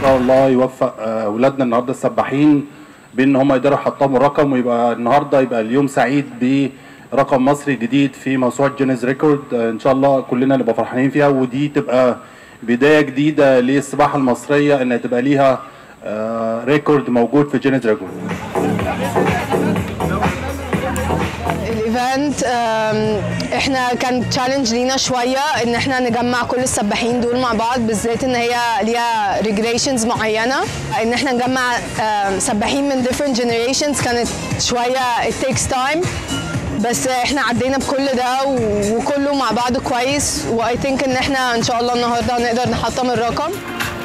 شاء الله يوفق آه، اولادنا النهارده السباحين بان هم يقدروا يحطموا الرقم ويبقى النهارده يبقى اليوم سعيد برقم مصري جديد في موسوعه جينيز ريكورد آه، ان شاء الله كلنا نبقى فرحانين فيها ودي تبقى بدايه جديده للسباحه المصريه انها تبقى ليها آه، ريكورد موجود في جينيز ريكورد الايفنت آم، احنا كان تشالنج لينا شويه ان احنا نجمع كل السباحين دول مع بعض بالذات ان هي ليها ريجريشنز معينه ان احنا نجمع آم، سباحين من different generations كانت شويه it takes time بس احنا عدينا بكل ده و- وكله مع بعض كويس واي ثينك ان احنا ان شاء الله النهارده هنقدر نحطم الرقم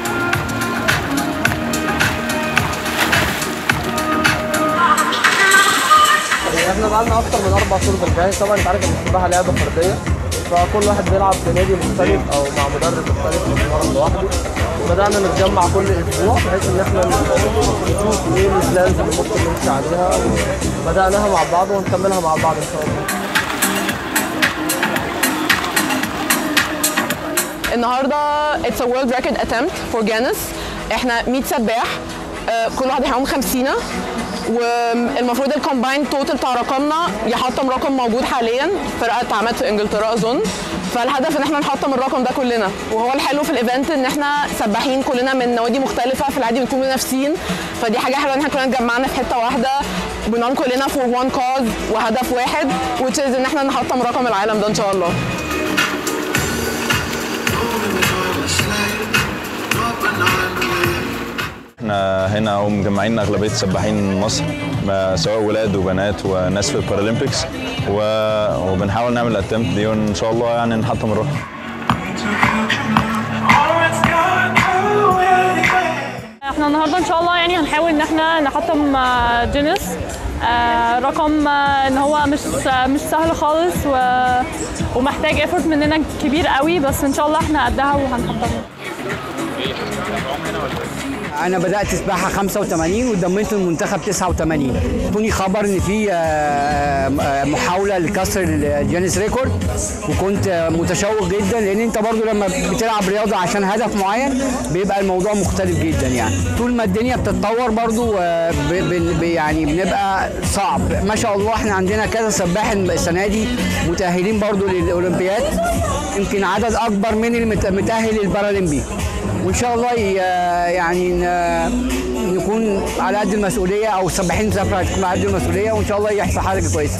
احنا بقالنا اكتر من اربع شهور بنجهز طبعا انت عارف ان السباحه لعبه فرديه فكل واحد بيلعب في نادي مختلف او مع مدرب مختلف بيتمرن لوحده وبدانا نتجمع كل اسبوع بحيث ان احنا نشوف ايه البلانز اللي ممكن نمشي عليها بداناها مع بعض ونكملها مع بعض ان شاء الله النهارده اتس a world record attempt for Guinness احنا 100 سباح آه، كل واحد هيعوم 50 والمفروض الكومباين توتال بتاع رقمنا يحطم رقم موجود حاليا فرقه اتعملت في انجلترا اظن فالهدف ان احنا نحطم الرقم ده كلنا وهو الحلو في الايفنت ان احنا سباحين كلنا من نوادي مختلفه في العادي بنكون منافسين فدي حاجه حلوه ان احنا كلنا اتجمعنا في حته واحده بنعوم كلنا فور وان كاز وهدف واحد which is ان احنا نحطم رقم العالم ده ان شاء الله احنا هنا هم مجمعين اغلبيه سباحين مصر ما- سواء ولاد وبنات وناس في البارالمبيكس و- وبنحاول نعمل الاتمت دي وان شاء الله يعني نحطم الرقم احنا النهارده ان شاء الله يعني هنحاول ان احنا نحطم آه، جينيس آه، رقم آه، ان هو مش مش سهل خالص و... ومحتاج ايفورت مننا كبير قوي بس ان شاء الله احنا قدها وهنحطمه انا بدات سباحه 85 وانضميت للمنتخب 89 كوني خبر ان في آه، آه، محاوله لكسر الجينيس ريكورد وكنت آه، متشوق جدا لان انت برضو لما بتلعب رياضه عشان هدف معين بيبقى الموضوع مختلف جدا يعني طول ما الدنيا بتتطور برضو آه، ب- ب- ب- يعني بنبقى صعب ما شاء الله احنا عندنا كذا سباح السنه دي متاهلين برضو للاولمبياد يمكن عدد اكبر من المتاهل للبارالمبي وان شاء الله ي- يعني ن- نكون على قد المسؤوليه او السباحين تكون على قد المسؤوليه وان شاء الله يحصل حاجه كويسه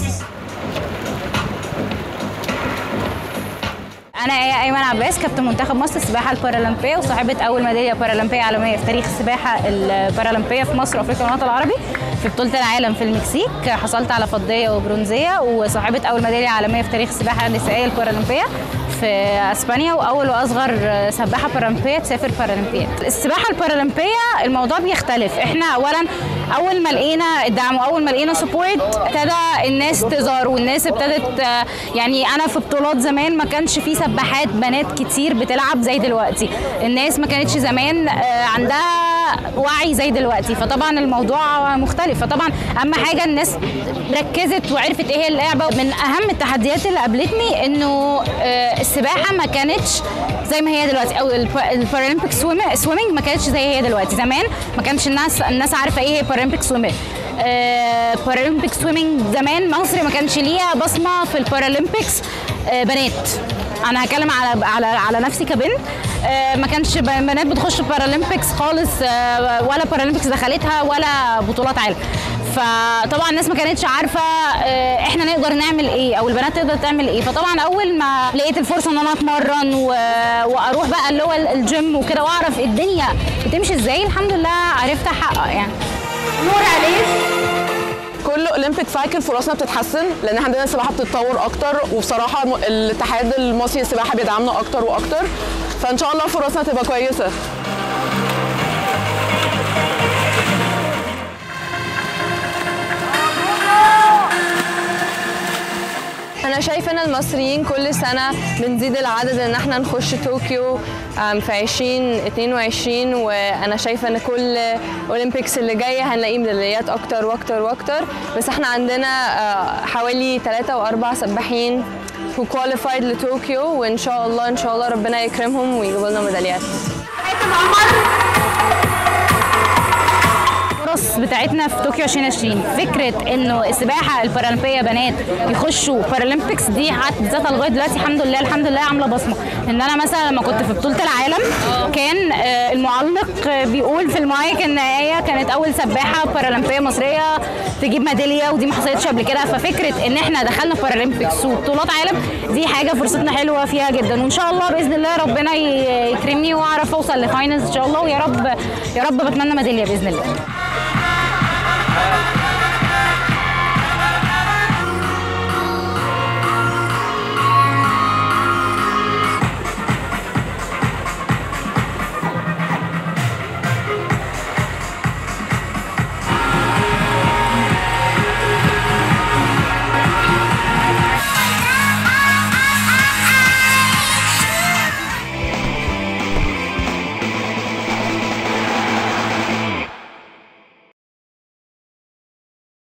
انا ايه ايمن عباس كابتن منتخب مصر السباحه البارالمبيه وصاحبه اول ميداليه بارالمبيه عالميه في تاريخ السباحه البارالمبيه في مصر وافريقيا والوطن العربي في بطوله العالم في المكسيك حصلت على فضيه وبرونزيه وصاحبه اول ميداليه عالميه في تاريخ السباحه النسائيه البارالمبيه في اسبانيا واول واصغر سباحه بارالمبيه تسافر بارالمبياد السباحه البارالمبيه الموضوع بيختلف احنا اولا اول ما لقينا الدعم واول ما لقينا سبورت ابتدى الناس تظهر والناس ابتدت آه، يعني انا في بطولات زمان ما كانش في سباحات بنات كتير بتلعب زي دلوقتي الناس ما كانتش زمان آه، عندها وعي زي دلوقتي فطبعا الموضوع مختلف فطبعا اهم حاجه الناس ركزت وعرفت ايه هي اللعبه من اهم التحديات اللي قابلتني انه آه، السباحه ما كانتش زي ما هي دلوقتي او البارالمبيك سويمنج ما كانتش زي هي دلوقتي زمان ما كانش الناس الناس عارفه ايه هي بارالمبيك سويمنج بارالمبيك سويمنج زمان مصر ما كانش ليها بصمه في البارالمبيكس آه، بنات انا هتكلم على على على نفسي كبنت آه، ما كانش ب- بنات بتخش بارالمبيكس خالص آه، ولا بارالمبيكس دخلتها ولا بطولات عالم فطبعا الناس ما كانتش عارفه آه، احنا نقدر نعمل ايه او البنات تقدر تعمل ايه فطبعا اول ما لقيت الفرصه ان انا اتمرن و... واروح بقى اللي هو الجيم وكده واعرف الدنيا بتمشي ازاي الحمد لله عرفت احقق يعني نور عليك كل اولمبيك سايكل فرصنا بتتحسن لان احنا عندنا السباحه بتتطور اكتر وبصراحه الم- الاتحاد المصري للسباحه بيدعمنا اكتر واكتر فان شاء الله فرصنا تبقى كويسه انا شايفه ان المصريين كل سنه بنزيد العدد ان احنا نخش طوكيو آم، في 2022 وانا شايفه ان كل اولمبيكس اللي جايه هنلاقي ميداليات اكتر واكتر واكتر بس احنا عندنا آه، حوالي ثلاثة واربع سباحين who qualified لطوكيو وان شاء الله ان شاء الله ربنا يكرمهم ويجيبوا لنا ميداليات حاتم عمر الفرص بتاعتنا في طوكيو 2020 فكره انه السباحه البارالمبيه بنات يخشوا بارالمبيكس دي حد ذاتها لغايه دلوقتي الحمد لله الحمد لله عامله بصمه ان انا مثلا لما كنت في بطوله العالم كان آه، المعلق آه، بيقول في المايك ان هي كانت اول سباحه بارالمبيه مصريه تجيب ميداليه ودي ما حصلتش قبل كده ففكره ان احنا دخلنا بارالمبيكس وبطولات عالم دي حاجه فرصتنا حلوه فيها جدا وان شاء الله باذن الله ربنا ي- يكرمني واعرف اوصل لفاينلز ان شاء الله ويا رب يا رب بتمنى ميداليه باذن الله